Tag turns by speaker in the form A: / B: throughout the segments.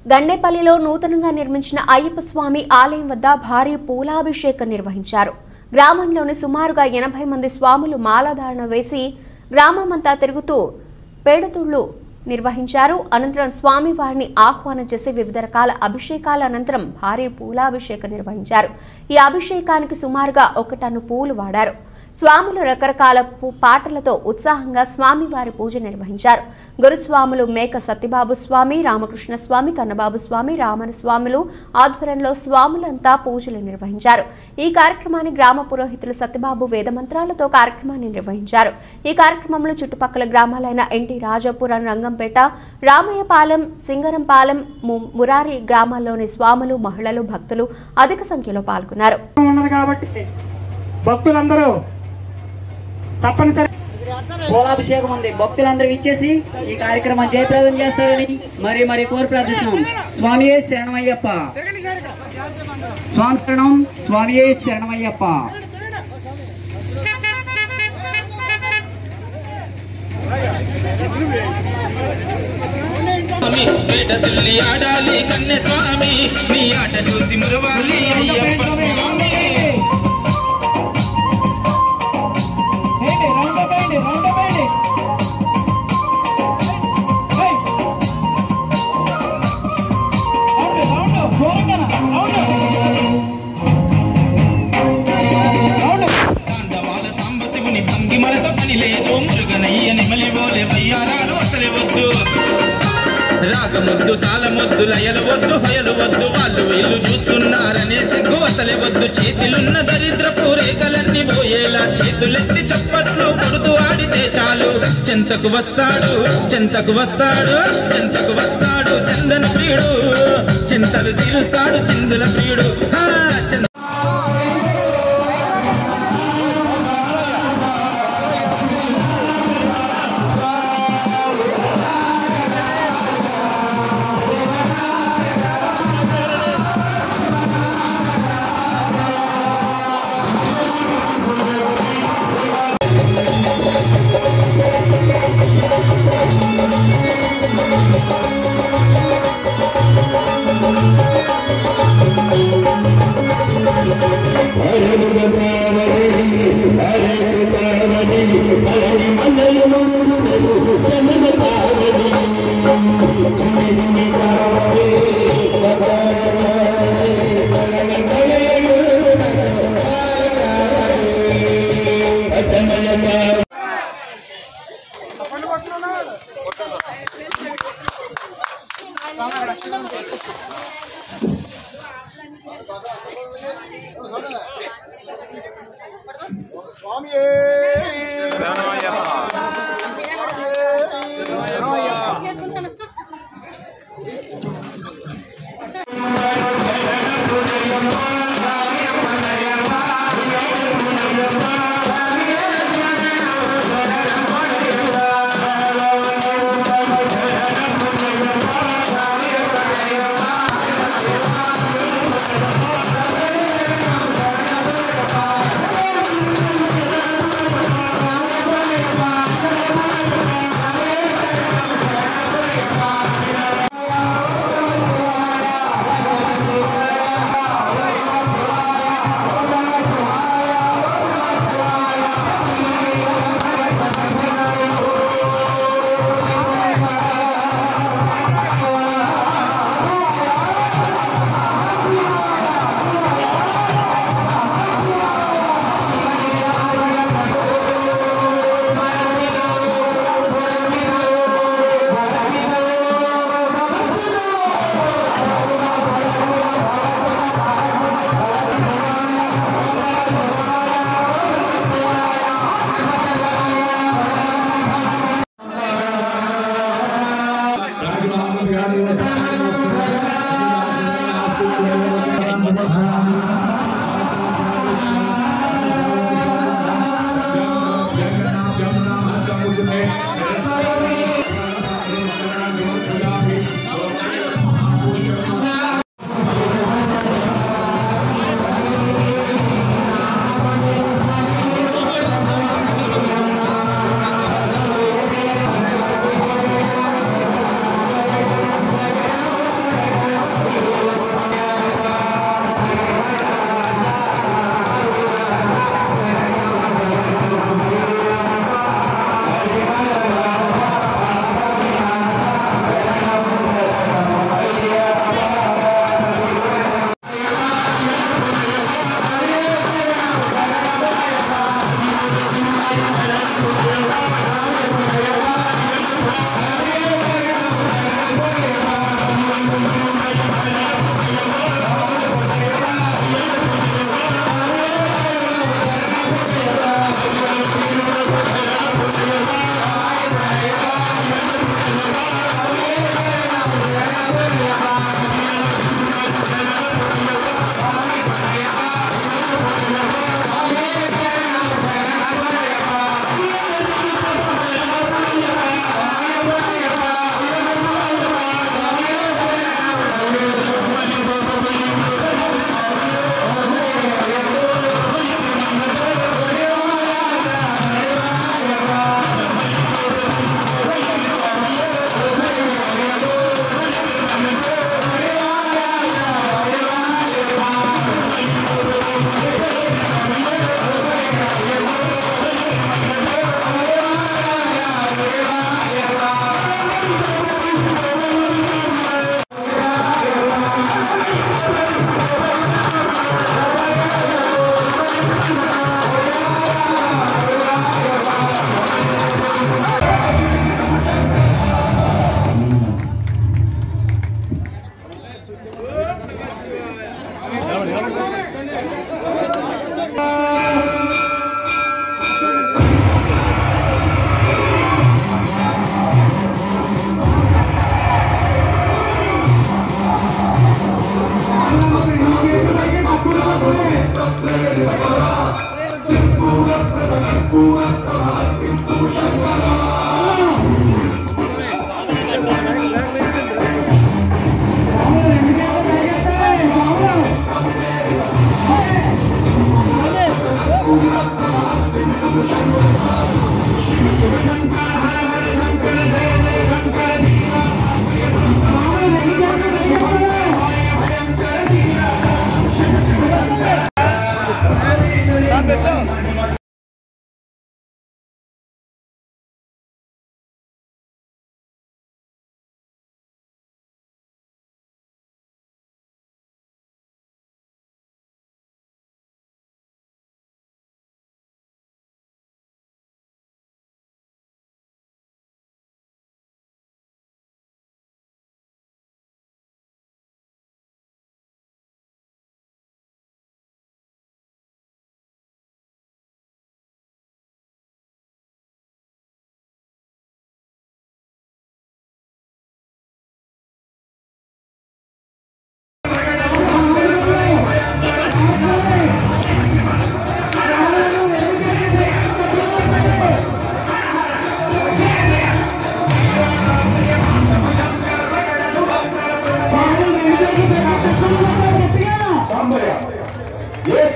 A: గండేపల్లిలో నూతనంగా నిర్మించిన అయ్యప్ప స్వామి ఆలయం వద్ద భారీ పూలాభిషేకం నిర్వహించారు గ్రామంలోని సుమారుగా ఎనభై మంది స్వాములు మాలాధారణ వేసి గ్రామమంతా తిరుగుతూ పేడతుళ్లు నిర్వహించారు అనంతరం స్వామి వారిని ఆహ్వానం చేసి వివిధ రకాల అభిషేకాల అనంతరం భారీ పూలాభిషేకం నిర్వహించారు ఈ అభిషేకానికి సుమారుగా ఒక టన్ను పూలు వాడారు స్వాములు రకరకాల పూ- పాటలతో ఉత్సాహంగా స్వామివారి పూజ నిర్వహించారు గురుస్వాములు మేక సత్యబాబు స్వామి రామకృష్ణ స్వామి కన్నబాబు స్వామి రామన స్వాములు ఆధ్వర్యంలో స్వాములంతా పూజలు నిర్వహించారు ఈ కార్యక్రమాన్ని గ్రామ పురోహితులు సత్యబాబు వేదమంత్రాలతో కార్యక్రమాన్ని నిర్వహించారు ఈ కార్యక్రమంలో చుట్టుపక్కల గ్రామాలైన ఎన్టీ రాజాపురం రంగంపేట రామయ్యపాలెం సింగరంపాలెం ము- మురారి గ్రామాల్లోని స్వాములు మహిళలు భక్తులు అధిక సంఖ్యలో పాల్గొన్నారు
B: ఉన్నది కాబట్టి భక్తులందరూ తప్పనిసరి
C: పూలాభిషేకం ఉంది భక్తులందరూ ఇచ్చేసి ఈ కార్యక్రమం జయప్రదం చేస్తారని మరి మరి కోరి ప్రార్థిస్తున్నాం స్వామియే శరణమయ్యప్ప స్వామి శరణం స్వామియే శరణమయ్యప్ప
D: స్వామి వేట తుల్లి ఆడాలి కన్నె స్వామి నీ ఆట చూసి మురవాలి అయ్యప్ప స్వామి తాండవాల సాంబ శివుని భంగిమలతో పని లేదు మురుగనయ్య నెమలి బోలే వయ్యారాలు అసలే వద్దు రాగమొద్దు తాళమొద్దు లయలు వద్దు హయలు వద్దు వాళ్ళు వీళ్ళు చూస్తున్నారనే సిగ్గు అసలే వద్దు చేతిలున్న దరిద్రపు రేఖలన్నీ పోయేలా చేతులెత్తి చప్పట్లు కొడుతూ ఆడితే చాలు చెంతకు వస్తాడు చెంతకు వస్తాడు చెంతకు వస్తాడు చందన ప్రియుడు చింతలు తీరుస్తాడు చిందుల ప్రియుడు హా, చంద
B: శ్రీ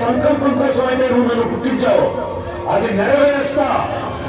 E: సంకల్పం కోసం అయితే నువ్వు నన్ను పుట్టించావు అది నెరవేరుస్తా